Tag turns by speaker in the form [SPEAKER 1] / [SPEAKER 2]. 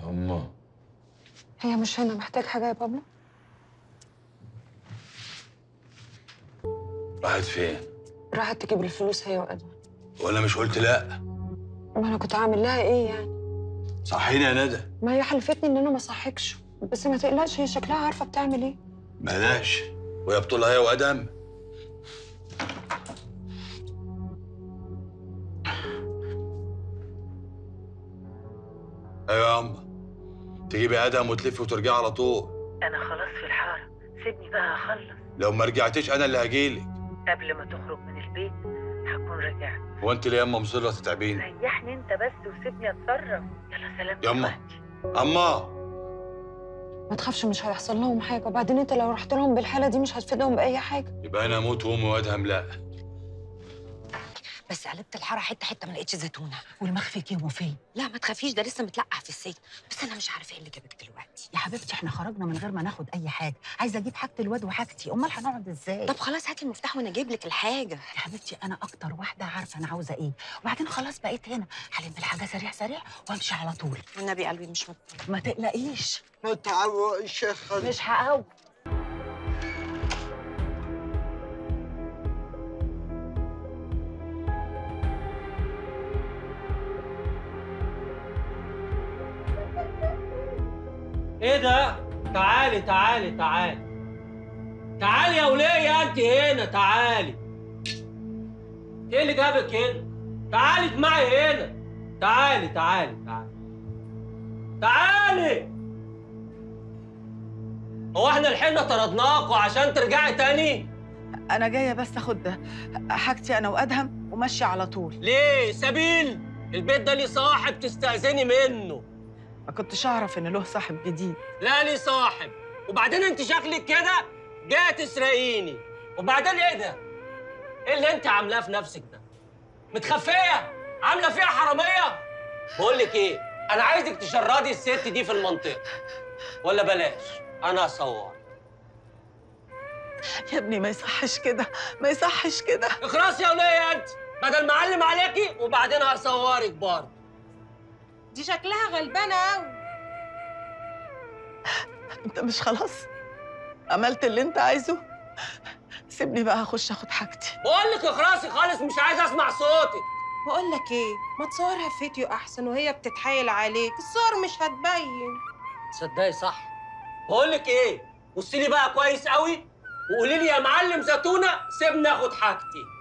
[SPEAKER 1] أما
[SPEAKER 2] هي مش هنا محتاج حاجه يا بابلو
[SPEAKER 1] راحت فين؟
[SPEAKER 2] راحت تجيب الفلوس هي وادم
[SPEAKER 1] ولا مش قلت لا؟
[SPEAKER 2] ما انا كنت هعمل لها ايه يعني
[SPEAKER 1] صحيني يا ندى
[SPEAKER 2] ما هي حلفتني ان انا ما صحكش بس ما تقلقش هي شكلها عارفه بتعمل ايه
[SPEAKER 1] بلاش وهي بطولها هي وادم ايوه يا أما تجيبي ادم وتلفي وترجعي على طول
[SPEAKER 3] أنا خلاص في الحارة سيبني بقى أخلص
[SPEAKER 1] لو ما رجعتيش انا اللي هجيلك
[SPEAKER 3] قبل ما تخرج من البيت هكون رجعت
[SPEAKER 1] هو انت ليه يا اما مصره تتعبيني
[SPEAKER 3] ريحني أنت بس وسيبني أتصرف يلا سلام
[SPEAKER 1] يما.
[SPEAKER 3] دلوقتي.
[SPEAKER 1] اما
[SPEAKER 2] ما تخافش مش هيحصل لهم حاجه وبعدين انت لو رحت لهم بالحاله دي مش هتفيدهم باي حاجه
[SPEAKER 1] يبقى انا اموت وامي وادهم لا
[SPEAKER 4] بس قلبت الحاره حته حته ما لقيتش زيتونه
[SPEAKER 5] والمخفي كيمو فين
[SPEAKER 4] لا ما تخافيش ده لسه متلقح في السجن بس انا مش عارفه ايه اللي جابك دلوقتي
[SPEAKER 5] يا حبيبتي احنا خرجنا من غير ما ناخد اي حاجه عايزه اجيب حاجه الواد وحاجتي امال هنقعد ازاي
[SPEAKER 4] طب خلاص هاتي المفتاح وانا اجيب لك الحاجه
[SPEAKER 5] يا حبيبتي انا اكتر واحده عارفه انا عاوزه ايه وبعدين خلاص بقيت هنا هلم الحاجه سريع سريع وامشي على طول
[SPEAKER 4] والنبي قلبي مش مطمئن
[SPEAKER 5] ما تقلقيش
[SPEAKER 6] ما تعوقش يا خالد
[SPEAKER 5] مش هقوم
[SPEAKER 7] ايه ده؟ تعالي تعالي تعالي تعالي يا ولية انت هنا تعالي ايه اللي جابك هنا؟ تعالي معي هنا تعالي تعالي تعالي تعالي هو احنا لحقنا طردناكوا عشان ترجعي تاني؟
[SPEAKER 5] انا جايه بس اخد حاجتي انا وادهم وماشيه على طول
[SPEAKER 7] ليه؟ سبيل؟ البيت ده ليه صاحب تستأذني منه
[SPEAKER 5] ما كنتش اعرف ان له صاحب جديد
[SPEAKER 7] لا لي صاحب وبعدين انت شكلك كده جايه تسرقيني وبعدين ايه ده؟ ايه اللي انت عاملاه في نفسك ده؟ متخفيه؟ عامله فيها حراميه؟ بقول لك ايه؟ انا عايزك تشردي الست دي في المنطقه ولا بلاش انا هصور
[SPEAKER 5] يا ابني ما يصحش كده ما يصحش كده
[SPEAKER 7] اخرسي يا وليه انت بدل ما اعلم عليكي وبعدين هصورك برضه
[SPEAKER 8] دي شكلها غلبانه قوي
[SPEAKER 5] انت مش خلاص عملت اللي انت عايزه سيبني بقى اخش اخد حاجتي
[SPEAKER 7] بقول لك اخرسي خالص مش عايز اسمع صوتك
[SPEAKER 8] بقول لك ايه ما تصورها في فيديو احسن وهي بتتحايل عليك الصور مش هتبين
[SPEAKER 7] تصدقي صح بقول لك ايه بصي لي بقى كويس قوي وقولي لي يا معلم زيتونه سيبني اخد حاجتي